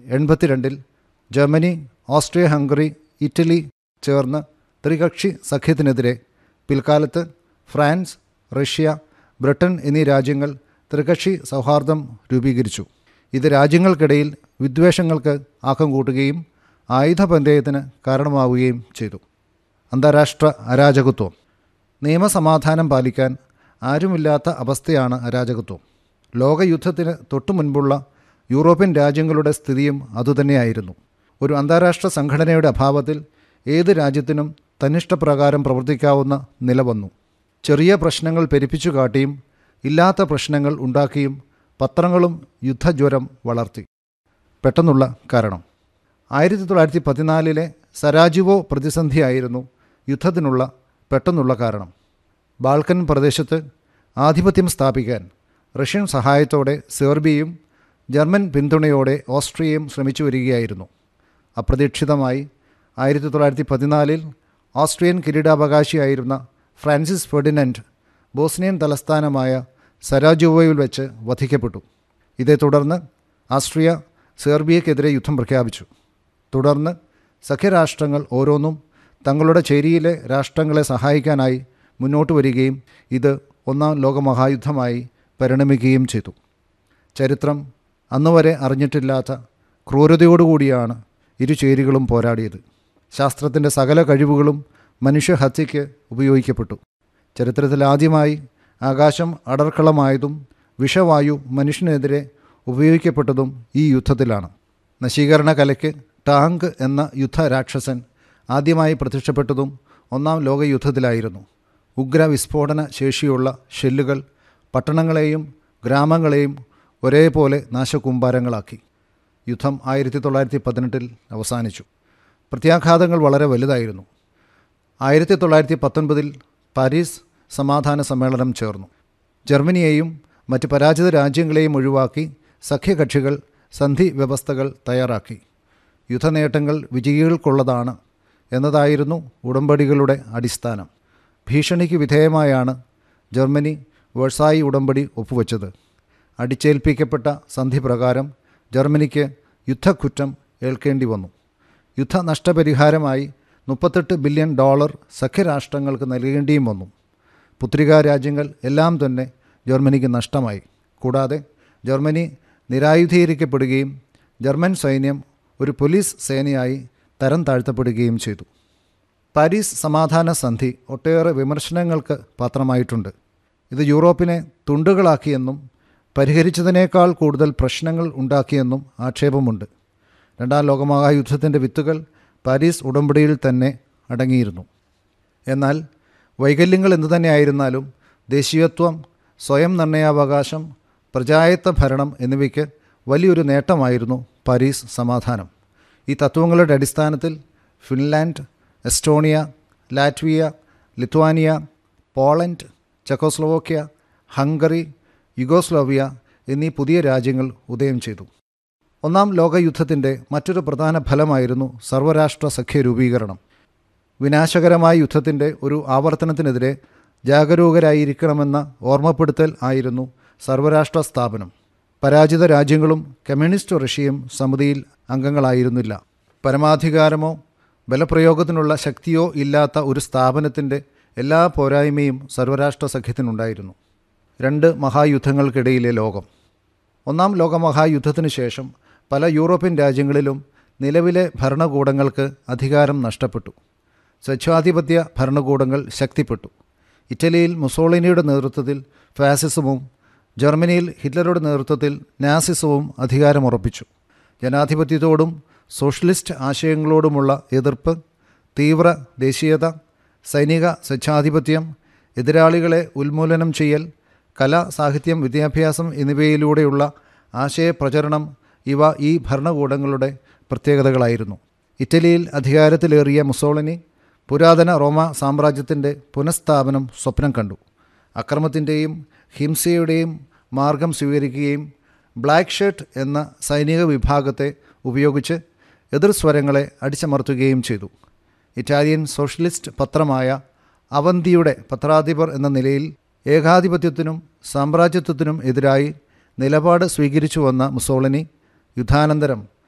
എൺപത്തിരണ്ടിൽ Germany Austria Hungary Italy ചേർന്ന് ത്രികക്ഷി സഖ്യത്തിനെതിരെ പിൽക്കാലത്ത് ഫ്രാൻസ് റഷ്യ ബ്രിട്ടൻ എന്നീ രാജ്യങ്ങൾ ത്രികക്ഷി സൗഹാർദ്ദം രൂപീകരിച്ചു ഇത് രാജ്യങ്ങൾക്കിടയിൽ വിദ്വേഷങ്ങൾക്ക് ആക്കം കൂട്ടുകയും ആയുധപന്തയത്തിന് കാരണമാവുകയും ചെയ്തു അന്താരാഷ്ട്ര അരാജകത്വം നിയമസമാധാനം പാലിക്കാൻ ആരുമില്ലാത്ത അവസ്ഥയാണ് അരാജകത്വം ലോകയുദ്ധത്തിന് തൊട്ടു മുൻപുള്ള യൂറോപ്യൻ രാജ്യങ്ങളുടെ സ്ഥിതിയും അതുതന്നെയായിരുന്നു ഒരു അന്താരാഷ്ട്ര സംഘടനയുടെ അഭാവത്തിൽ ഏത് രാജ്യത്തിനും തന്നിഷ്ടപ്രകാരം പ്രവർത്തിക്കാവുന്ന നില വന്നു ചെറിയ പ്രശ്നങ്ങൾ പെരുപ്പിച്ചു കാട്ടിയും ഇല്ലാത്ത പ്രശ്നങ്ങൾ ഉണ്ടാക്കിയും പത്രങ്ങളും യുദ്ധജ്വരം വളർത്തി പെട്ടെന്നുള്ള കാരണം ആയിരത്തി തൊള്ളായിരത്തി പതിനാലിലെ സരാജിവോ പ്രതിസന്ധിയായിരുന്നു യുദ്ധത്തിനുള്ള പെട്ടെന്നുള്ള കാരണം ബാൾക്കൻ പ്രദേശത്ത് ആധിപത്യം സ്ഥാപിക്കാൻ റഷ്യൻ സഹായത്തോടെ സെർബിയയും ജർമ്മൻ പിന്തുണയോടെ ഓസ്ട്രിയയും ശ്രമിച്ചു വരികയായിരുന്നു അപ്രതീക്ഷിതമായി ആയിരത്തി തൊള്ളായിരത്തി പതിനാലിൽ ഓസ്ട്രിയൻ കിരീടാവകാശിയായിരുന്ന ഫ്രാൻസിസ് ഫെർഡിനൻഡ് ബോസ്നിയൻ തലസ്ഥാനമായ സരാജോവോയിൽ വെച്ച് വധിക്കപ്പെട്ടു ഇതേ തുടർന്ന് ആസ്ട്രിയ സെർബിയക്കെതിരെ യുദ്ധം പ്രഖ്യാപിച്ചു തുടർന്ന് സഖ്യരാഷ്ട്രങ്ങൾ ഓരോന്നും തങ്ങളുടെ ചേരിയിലെ രാഷ്ട്രങ്ങളെ സഹായിക്കാനായി മുന്നോട്ട് വരികയും ഇത് ഒന്നാം ലോകമഹായുദ്ധമായി പരിണമിക്കുകയും ചെയ്തു ചരിത്രം അന്നുവരെ അറിഞ്ഞിട്ടില്ലാത്ത ക്രൂരതയോടുകൂടിയാണ് ഇരു ചേരികളും പോരാടിയത് ശാസ്ത്രത്തിൻ്റെ സകല കഴിവുകളും മനുഷ്യഹത്യയ്ക്ക് ഉപയോഗിക്കപ്പെട്ടു ചരിത്രത്തിൽ ആദ്യമായി ആകാശം അടർക്കളമായതും വിഷവായു മനുഷ്യനെതിരെ ഉപയോഗിക്കപ്പെട്ടതും ഈ യുദ്ധത്തിലാണ് നശീകരണ കലയ്ക്ക് ടാങ്ക് എന്ന യുദ്ധരാക്ഷസൻ ആദ്യമായി പ്രത്യക്ഷപ്പെട്ടതും ഒന്നാം ലോകയുദ്ധത്തിലായിരുന്നു ഉഗ്ര വിസ്ഫോടന ശേഷിയുള്ള ഷെല്ലുകൾ പട്ടണങ്ങളെയും ഗ്രാമങ്ങളെയും ഒരേപോലെ നാശകൂമ്പാരങ്ങളാക്കി യുദ്ധം ആയിരത്തി തൊള്ളായിരത്തി പതിനെട്ടിൽ അവസാനിച്ചു പ്രത്യാഘാതങ്ങൾ വളരെ വലുതായിരുന്നു ആയിരത്തി തൊള്ളായിരത്തി പത്തൊൻപതിൽ പാരീസ് സമാധാന സമ്മേളനം ചേർന്നു ജർമ്മനിയെയും മറ്റ് പരാജിത രാജ്യങ്ങളെയും ഒഴിവാക്കി സഖ്യകക്ഷികൾ സന്ധി വ്യവസ്ഥകൾ തയ്യാറാക്കി യുദ്ധനേട്ടങ്ങൾ വിജയികൾക്കുള്ളതാണ് എന്നതായിരുന്നു ഉടമ്പടികളുടെ അടിസ്ഥാനം ഭീഷണിക്ക് വിധേയമായാണ് ജർമ്മനി വേഴ്സായി ഉടമ്പടി ഒപ്പുവെച്ചത് അടിച്ചേൽപ്പിക്കപ്പെട്ട സന്ധി പ്രകാരം ജർമ്മനിക്ക് യുദ്ധക്കുറ്റം ഏൽക്കേണ്ടി വന്നു യുദ്ധ നഷ്ടപരിഹാരമായി മുപ്പത്തെട്ട് ബില്യൺ ഡോളർ സഖ്യരാഷ്ട്രങ്ങൾക്ക് നൽകേണ്ടിയും വന്നു പുത്രികാ രാജ്യങ്ങൾ എല്ലാം തന്നെ ജർമ്മനിക്ക് നഷ്ടമായി കൂടാതെ ജർമ്മനി നിരായുധീകരിക്കപ്പെടുകയും ജർമ്മൻ സൈന്യം ഒരു പോലീസ് സേനയായി തരം താഴ്ത്തപ്പെടുകയും ചെയ്തു പാരീസ് സമാധാന സന്ധി ഒട്ടേറെ വിമർശനങ്ങൾക്ക് പാത്രമായിട്ടുണ്ട് ഇത് യൂറോപ്പിനെ തുണ്ടുകളാക്കിയെന്നും പരിഹരിച്ചതിനേക്കാൾ കൂടുതൽ പ്രശ്നങ്ങൾ ഉണ്ടാക്കിയെന്നും ആക്ഷേപമുണ്ട് രണ്ടാം ലോകമഹായുദ്ധത്തിൻ്റെ വിത്തുകൾ പാരീസ് ഉടമ്പടിയിൽ തന്നെ അടങ്ങിയിരുന്നു എന്നാൽ വൈകല്യങ്ങൾ എന്തു തന്നെയായിരുന്നാലും ദേശീയത്വം സ്വയം നിർണയാവകാശം പ്രജായത്ത ഭരണം എന്നിവയ്ക്ക് വലിയൊരു നേട്ടമായിരുന്നു പാരീസ് സമാധാനം ഈ തത്വങ്ങളുടെ അടിസ്ഥാനത്തിൽ Finland Estonia Latvia Lithuania Poland Czechoslovakia Hungary Yugoslavia എന്നീ പുതിയ രാജ്യങ്ങൾ ഉദയം ചെയ്തു ഒന്നാം ലോകയുദ്ധത്തിൻ്റെ മറ്റൊരു പ്രധാന ഫലമായിരുന്നു സർവരാഷ്ട്ര സഖ്യ രൂപീകരണം വിനാശകരമായ യുദ്ധത്തിൻ്റെ ഒരു ആവർത്തനത്തിനെതിരെ ജാഗരൂകരായിരിക്കണമെന്ന ഓർമ്മപ്പെടുത്തൽ ആയിരുന്നു സർവരാഷ്ട്ര സ്ഥാപനം പരാജിത രാജ്യങ്ങളും കമ്മ്യൂണിസ്റ്റ് റഷ്യയും സമിതിയിൽ അംഗങ്ങളായിരുന്നില്ല പരമാധികാരമോ ബലപ്രയോഗത്തിനുള്ള ശക്തിയോ ഇല്ലാത്ത ഒരു സ്ഥാപനത്തിൻ്റെ എല്ലാ പോരായ്മയും സർവരാഷ്ട്ര സഖ്യത്തിനുണ്ടായിരുന്നു രണ്ട് മഹായുദ്ധങ്ങൾക്കിടയിലെ ലോകം ഒന്നാം ലോകമഹായുദ്ധത്തിന് ശേഷം പല യൂറോപ്യൻ രാജ്യങ്ങളിലും നിലവിലെ ഭരണകൂടങ്ങൾക്ക് അധികാരം നഷ്ടപ്പെട്ടു സ്വച്ഛാധിപത്യ ഭരണകൂടങ്ങൾ ശക്തിപ്പെട്ടു ഇറ്റലിയിൽ മുസോളിനിയുടെ നേതൃത്വത്തിൽ ഫാസിസവും ജർമ്മനിയിൽ ഹിറ്റ്ലറുടെ നേതൃത്വത്തിൽ നാസിസവും അധികാരമുറപ്പിച്ചു ജനാധിപത്യത്തോടും സോഷ്യലിസ്റ്റ് ആശയങ്ങളോടുമുള്ള എതിർപ്പ് തീവ്ര ദേശീയത സൈനിക സ്വച്ഛാധിപത്യം എതിരാളികളെ ഉന്മൂലനം ചെയ്യൽ കല സാഹിത്യം വിദ്യാഭ്യാസം എന്നിവയിലൂടെയുള്ള ആശയപ്രചരണം ഇവ ഈ ഭരണകൂടങ്ങളുടെ പ്രത്യേകതകളായിരുന്നു ഇറ്റലിയിൽ അധികാരത്തിലേറിയ മുസോളിനി പുരാതന റോമ സാമ്രാജ്യത്തിൻ്റെ പുനഃസ്ഥാപനം സ്വപ്നം കണ്ടു അക്രമത്തിൻ്റെയും ഹിംസയുടെയും മാർഗം സ്വീകരിക്കുകയും ബ്ലാക്ക് ഷർട്ട് എന്ന സൈനിക വിഭാഗത്തെ ഉപയോഗിച്ച് എതിർസ്വരങ്ങളെ അടിച്ചമർത്തുകയും ചെയ്തു ഇറ്റാലിയൻ സോഷ്യലിസ്റ്റ് പത്രമായ അവന്തിയുടെ പത്രാധിപർ എന്ന നിലയിൽ ഏകാധിപത്യത്തിനും സാമ്രാജ്യത്വത്തിനും എതിരായി നിലപാട് സ്വീകരിച്ചു വന്ന മുസോളിനി യുദ്ധാനന്തരം